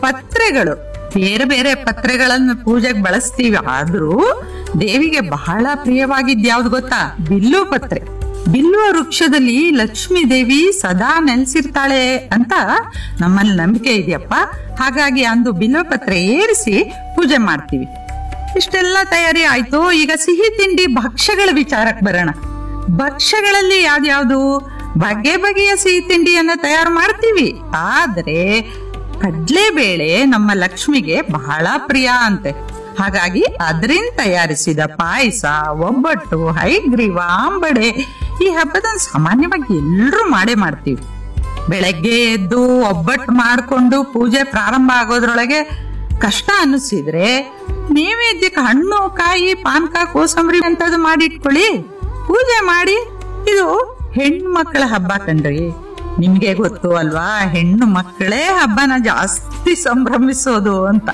ಪತ್ರೆಗಳು ಬೇರೆ ಬೇರೆ ಪತ್ರೆಗಳನ್ನು ಪೂಜೆಗೆ ಬಳಸ್ತೀವಿ ಆದ್ರೂ ದೇವಿಗೆ ಬಹಳ ಪ್ರಿಯವಾಗಿದ್ ಯಾವ್ದು ಗೊತ್ತಾ ಬಿಲ್ಲು ಪತ್ರೆ ಬಿಲ್ಲುವ ವೃಕ್ಷದಲ್ಲಿ ಲಕ್ಷ್ಮೀ ದೇವಿ ಸದಾ ನೆಲೆಸಿರ್ತಾಳೆ ಅಂತ ನಮ್ಮಲ್ಲಿ ನಂಬಿಕೆ ಇದೆಯಪ್ಪ ಹಾಗಾಗಿ ಅಂದು ಬಿಲ್ವ ಪತ್ರೆ ಏರಿಸಿ ಪೂಜೆ ಮಾಡ್ತೀವಿ ಇಷ್ಟೆಲ್ಲ ತಯಾರಿ ಆಯ್ತು ಈಗ ಸಿಹಿ ತಿಂಡಿ ಭಕ್ಷ್ಯಗಳ ವಿಚಾರಕ್ಕೆ ಬರೋಣ ಭಕ್ಷ್ಯಗಳಲ್ಲಿ ಯಾವ್ದ್ಯಾವ್ದು ಬಗೆ ಬಗೆಯ ಸಿಹಿ ತಿಂಡಿಯನ್ನ ತಯಾರು ಮಾಡ್ತೀವಿ ಆದ್ರೆ ಕಡ್ಲೆಬೇಳೆ ನಮ್ಮ ಲಕ್ಷ್ಮಿಗೆ ಬಹಳ ಪ್ರಿಯ ಅಂತೆ ಹಾಗಾಗಿ ಅದರಿಂದ ತಯಾರಿಸಿದ ಪಾಯಸ ಒಬ್ಬಟ್ಟು ಹೈಗ್ರೀವ ಆಂಬಡೆ ಈ ಹಬ್ಬದ ಸಾಮಾನ್ಯವಾಗಿ ಎಲ್ಲರೂ ಮಾಡೇ ಮಾಡ್ತೀವಿ ಬೆಳಗ್ಗೆ ಎದ್ದು ಒಬ್ಬಟ್ಟು ಮಾಡ್ಕೊಂಡು ಪೂಜೆ ಪ್ರಾರಂಭ ಆಗೋದ್ರೊಳಗೆ ಕಷ್ಟ ಅನ್ನಿಸಿದ್ರೆ ನೈವೇದ್ಯಕ್ಕೆ ಹಣ್ಣು ಕಾಯಿ ಪಾನಕ ಕೋಸಂಬರಿ ಅಂತದ್ದು ಮಾಡಿಟ್ಕೊಳ್ಳಿ ಪೂಜೆ ಮಾಡಿ ಇದು ಹೆಣ್ಮಕ್ಳ ಹಬ್ಬ ಕಣ್ರಿ ನಿಮ್ಗೆ ಗೊತ್ತು ಅಲ್ವಾ ಹೆಣ್ಣು ಮಕ್ಕಳೇ ಹಬ್ಬನ ಜಾಸ್ತಿ ಸಂಭ್ರಮಿಸೋದು ಅಂತ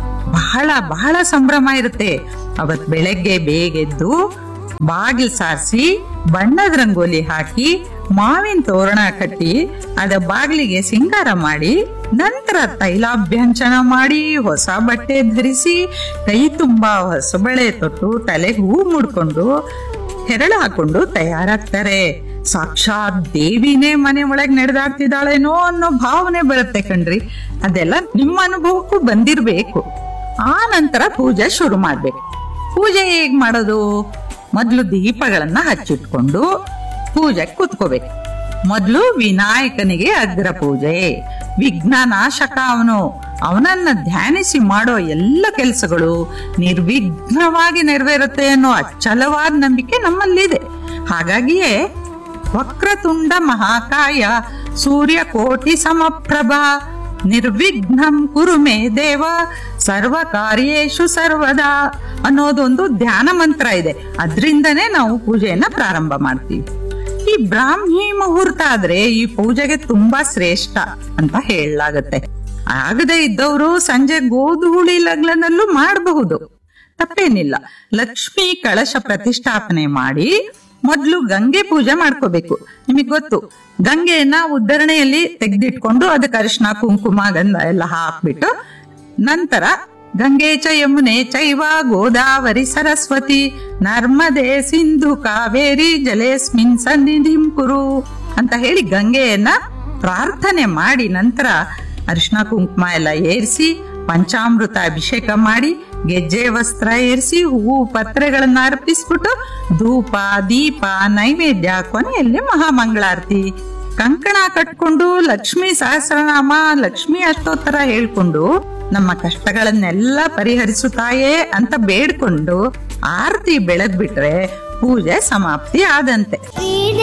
ಬಹಳ ಬಹಳ ಸಂಭ್ರಮ ಇರುತ್ತೆ ಅವತ್ ಬೆಳಗ್ಗೆ ಬೇಗೆದ್ದು ಬಾಗಿಲು ಸಾರಿಸಿ ಬಣ್ಣದ ರಂಗೋಲಿ ಹಾಕಿ ಮಾವಿನ ತೋರಣ ಕಟ್ಟಿ ಅದ ಬಾಗಿಲಿಗೆ ಸಿಂಗಾರ ಮಾಡಿ ನಂತರ ತೈಲಾಭ್ಯಂಚನ ಮಾಡಿ ಹೊಸ ಬಟ್ಟೆ ಧರಿಸಿ ಕೈ ತುಂಬಾ ಹೊಸಬಳೆ ತೊಟ್ಟು ತಲೆಗೆ ಹೂ ಮುಡ್ಕೊಂಡು ಹೆರಳು ಹಾಕೊಂಡು ತಯಾರಾಗ್ತಾರೆ ಸಾಕ್ಷಾತ್ ದೇವಿನೇ ಮನೆ ಒಳಗೆ ನಡೆದಾಡ್ತಿದ್ದಾಳೇನೋ ಅನ್ನೋ ಭಾವನೆ ಬರುತ್ತೆ ಕಣ್ರಿ ಅದೆಲ್ಲ ನಿಮ್ಮ ಅನುಭವಕ್ಕೂ ಬಂದಿರ್ಬೇಕು ಆ ನಂತರ ಪೂಜೆ ಶುರು ಮಾಡ್ಬೇಕು ಪೂಜೆ ಹೇಗ್ ಮಾಡೋದು ಮೊದಲು ದೀಪಗಳನ್ನ ಹಚ್ಚಿಟ್ಕೊಂಡು ಪೂಜೆ ಕೂತ್ಕೋಬೇಕು ಮೊದಲು ವಿನಾಯಕನಿಗೆ ಅಗ್ರ ಪೂಜೆ ವಿಘ್ನ ನಾಶಕ ಅವನು ಅವನನ್ನ ಧ್ಯಾನಿಸಿ ಮಾಡೋ ಎಲ್ಲ ಕೆಲಸಗಳು ನಿರ್ವಿಘ್ನವಾಗಿ ನೆರವೇರುತ್ತೆ ಅನ್ನೋ ಅಚ್ಚಲವಾದ ನಂಬಿಕೆ ನಮ್ಮಲ್ಲಿದೆ ಹಾಗಾಗಿಯೇ ವಕ್ರತುಂಡ ಮಹಾಕಾಯ ಸೂರ್ಯಕೋಟಿ ಸಮಪ್ರಭ ನಿರ್ವಿಘ್ನಂ ಕುರು ಮೇ ದೇವ ಸರ್ವ ಕಾರ್ಯೇಶು ಸರ್ವದಾ ಅನ್ನೋದೊಂದು ಧ್ಯಾನ ಮಂತ್ರ ಇದೆ ಅದರಿಂದನೇ ನಾವು ಪೂಜೆಯನ್ನ ಪ್ರಾರಂಭ ಮಾಡ್ತೀವಿ ಈ ಬ್ರಾಹ್ಮಿ ಮುಹೂರ್ತ ಆದ್ರೆ ಈ ಪೂಜೆಗೆ ತುಂಬಾ ಶ್ರೇಷ್ಠ ಅಂತ ಹೇಳಲಾಗತ್ತೆ ಆಗದೆ ಇದ್ದವರು ಸಂಜೆ ಗೋಧೂಳಿ ಲಗ್ನದಲ್ಲೂ ಮಾಡಬಹುದು ತಪ್ಪೇನಿಲ್ಲ ಲಕ್ಷ್ಮಿ ಕಳಶ ಪ್ರತಿಷ್ಠಾಪನೆ ಮಾಡಿ ಮೊದ್ಲು ಗಂಗೆ ಪೂಜೆ ಮಾಡ್ಕೋಬೇಕು ನಿಮಗ್ ಗೊತ್ತು ಗಂಗೆಯನ್ನ ಉದ್ಧರಣೆಯಲ್ಲಿ ತೆಗೆದಿಟ್ಕೊಂಡು ಅದಕ್ಕೆ ಅರಿಶಿನ ಕುಂಕುಮ ಗಂಧ ಎಲ್ಲ ಹಾಕ್ಬಿಟ್ಟು ನಂತರ ಗಂಗೆ ಚ ಯಮುನೆ ಚೈವ ಗೋದಾವರಿ ಸರಸ್ವತಿ ನರ್ಮದೆ ಸಿಂಧು ಕಾವೇರಿ ಜಲೇಸ್ಮಿನ್ ಸನ್ನಿಧಿಂ ಕುರು ಅಂತ ಹೇಳಿ ಗಂಗೆಯನ್ನ ಪ್ರಾರ್ಥನೆ ಮಾಡಿ ನಂತರ ಅರಿಶಿನ ಕುಂಕುಮ ಎಲ್ಲ ಏರಿಸಿ ಪಂಚಾಮೃತ ಅಭಿಷೇಕ ಮಾಡಿ ಗೆಜ್ಜೆ ವಸ್ತ್ರ ಏರಿಸಿ ಹೂವು ಪತ್ರೆಗಳನ್ನ ಅರ್ಪಿಸ್ಬಿಟ್ಟು ಧೂಪ ದೀಪ ನೈವೇದ್ಯ ಕೊನೆಯಲ್ಲಿ ಮಹಾಮಂಗಳಾರತಿ ಕಂಕಣ ಕಟ್ಕೊಂಡು ಲಕ್ಷ್ಮೀ ಸಹಸ್ರನಾಮ ಲಕ್ಷ್ಮೀ ಅಷ್ಟೋತ್ತರ ಹೇಳ್ಕೊಂಡು ನಮ್ಮ ಕಷ್ಟಗಳನ್ನೆಲ್ಲ ಪರಿಹರಿಸುತ್ತಾಯೇ ಅಂತ ಬೇಡ್ಕೊಂಡು ಆರತಿ ಬೆಳಗ್ಬಿಟ್ರೆ ಪೂಜೆ ಸಮಾಪ್ತಿ ಆದಂತೆ